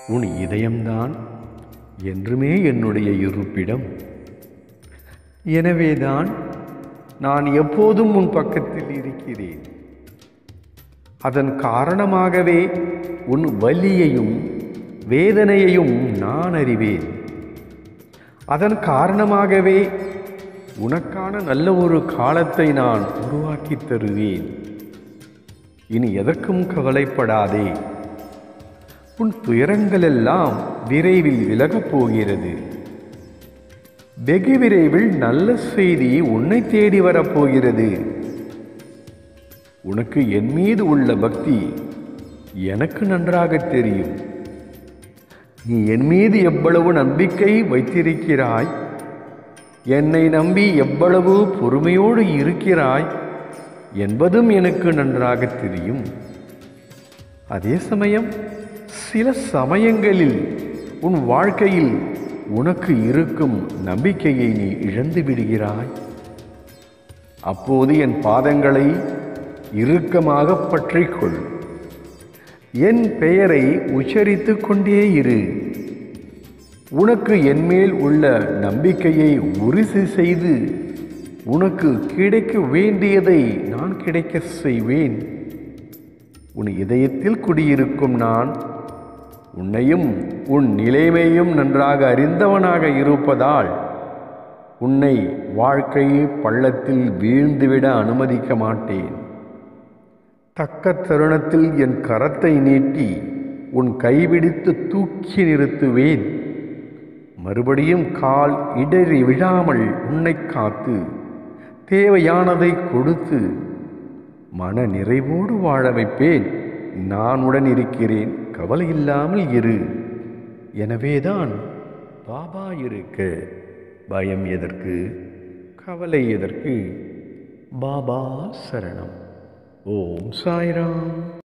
உன் இதயம்தான் என்றுமே என்னுடைய இருப்பிடம் எனவேதான் நான் எப்போதும் உன் பக்கத்தில் இருக்கிறேன் அதன் காரணமாகவே உன் வலியையும் வேதனையையும் நான் அறிவேன் அதன் காரணமாகவே உனக்கான நல்ல ஒரு காலத்தை நான் உருவாக்கி தருவேன் இனி எதற்கும் கவலைப்படாதே உன் துயரங்கள் எல்லாம் விரைவில் விலகப் போகிறது வெகு விரைவில் நல்ல செய்தி உன்னை தேடி வரப்போகிறது உனக்கு என் மீது உள்ள பக்தி எனக்கு நன்றாக தெரியும் நீ என் மீது எவ்வளவு நம்பிக்கை வைத்திருக்கிறாய் என்னை நம்பி எவ்வளவு பொறுமையோடு இருக்கிறாய் என்பதும் எனக்கு நன்றாக தெரியும் அதே சமயம் சில சமயங்களில் உன் வாழ்க்கையில் உனக்கு இருக்கும் நம்பிக்கையை நீ இழந்து விடுகிறாய் அப்போது என் பாதங்களை இறுக்கமாக பற்றிக்கொள் என் பெயரை உச்சரித்து கொண்டே இரு உனக்கு என்மேல் உள்ள நம்பிக்கையை உறுதி செய்து உனக்கு கிடைக்க வேண்டியதை நான் கிடைக்க செய்வேன் உன் இதயத்தில் குடியிருக்கும் நான் உன்னையும் உன் நிலைமையும் நன்றாக அறிந்தவனாக இருப்பதால் உன்னை வாழ்க்கை பள்ளத்தில் வீழ்ந்துவிட அனுமதிக்க மாட்டேன் தக்க தருணத்தில் என் கரத்தை நீட்டி உன் கைபிடித்து தூக்கி நிறுத்துவேன் மறுபடியும் கால் இடறி விழாமல் உன்னை காத்து தேவையானதை கொடுத்து மன நிறைவோடு வாழ வைப்பேன் நான் உடன் இருக்கிறேன் கவலை இல்லாமல் இரு எனவேதான் பாபா இருக்க பயம் எதற்கு கவலை எதற்கு பாபா சரணம் ஓம் சாய்ராம்